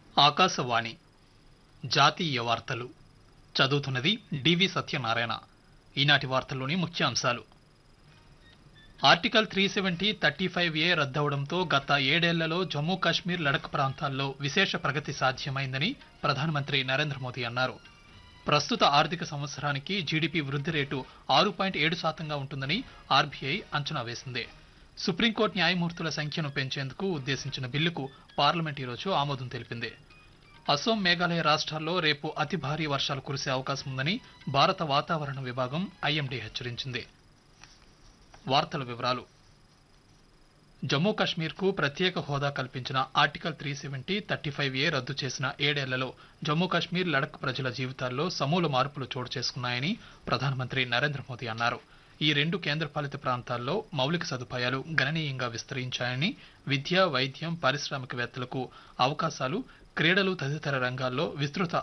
ఆకాశవాణి జాతీయ వార్తలు చదువుతున్నది డివి సత్యనారాయణ ఈనాటి వార్తల్లోని ముఖ్యాంశాలు article three seventy thirty five A రద్దవడంతో గత ఏడేళ్లలో జమ్మూ కాశ్మీర్ లడక్ ప్రాంతాల్లో విశేష ప్రగతి సాధ్యమైందని ప్రధానమంత్రి నరేంద్ర మోదీ అన్నారు ప్రస్తుత ఆర్థిక సంవత్సరానికి జీడీపీ వృద్ధి రేటు ఆరు పాయింట్ ఏడు శాతంగా ఉంటుందని ఆర్బీఐ అంచనా వేసింది సుప్రీంకోర్టు న్యాయమూర్తుల సంఖ్యను పెంచేందుకు ఉద్దేశించిన బిల్లుకు పార్లమెంట్ ఈరోజు ఆమోదం తెలిపింది అసోం మేఘాలయ రాష్ట్రాల్లో రేపు అతి భారీ వర్షాలు కురిసే అవకాశం ఉందని భారత వాతావరణ విభాగం ఐఎండీ హెచ్చరించింది వార్తల వివరాలు జమ్మూ కాశ్మీర్కు ప్రత్యేక హోదా కల్పించిన article three seventy thirty five A రద్దు చేసిన ఏడేళ్లలో జమ్మూ కాశ్మీర్ లడక్ ప్రజల జీవితాల్లో సమూల మార్పులు చోటు చేసుకున్నాయని ప్రధానమంత్రి నరేంద్ర మోదీ అన్నారు ఈ రెండు కేంద్రపాలిత ప్రాంతాల్లో మౌలిక సదుపాయాలు గణనీయంగా విస్తరించాయని విద్య వైద్యం పారిశ్రామికవేత్తలకు అవకాశాలు క్రీడలు తదితర రంగాల్లో విస్తృత